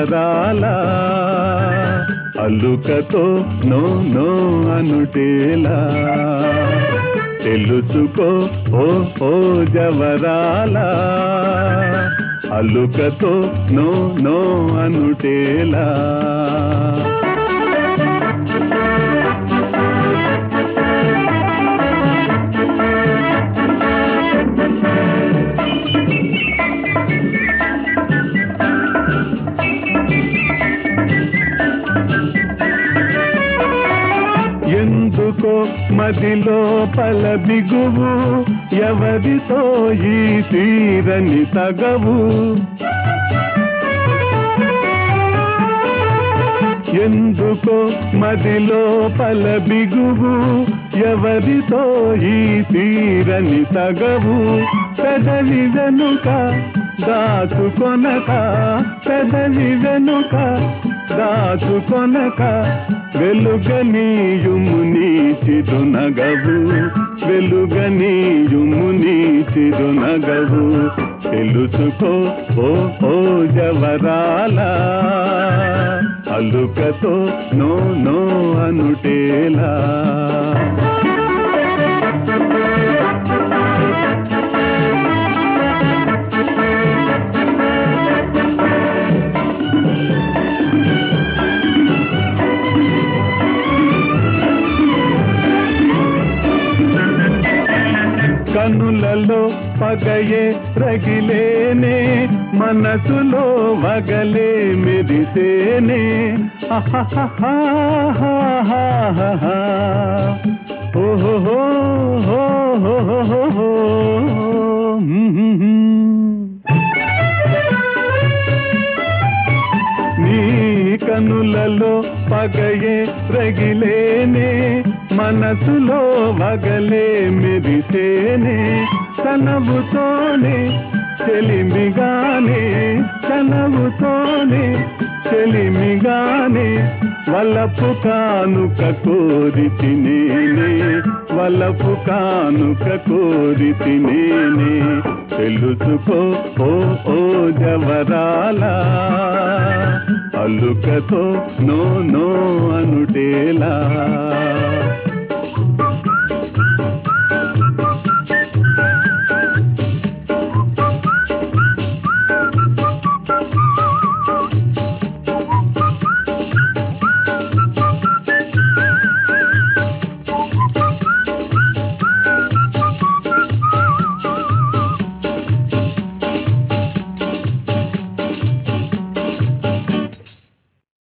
జవరాల అల్లుకతో no no అనుటేలా తెలుసుకో ఓ ఓ జవరాల అల్లుకతో no no అనుటేలా ఎందుకో మదిలో పల బిగువు ఎవరితో ఈ తీరని తగవు ఎందుకో మదిలో పల బిగువు ఎవరితో ఈ తీరని తగవు పెదవి వెనుక దాచుకొనక పెదవి వెనుక దాచుకొనక వెలుగనీయుము నీ చిరునగవు వెలుగనీయుము నీ చిరునగవు తెలుసుకో ఓ ఓ జవరాల అలుకతో నో నో అనుటేలా కనులలో పగయే రగిలేనే మనసులో వగలే మెరిసేనే అహహహహహహహ. ఓహోహో, హోహోహోహో. మ్మ్. నీ కనులలో పగయే రగిలేనే మనసులో వగలే మెరిసేనే కనవుతోనే చెలిమిగానే కనవుతోనే చెలిమిగానే వలపు కానుక కోరి తినేనే వలపు కానుక కోరి తినేనే తెలుసుకో ఓ ఓ జవరాల అల్లుకతో నో నో అనుటేలా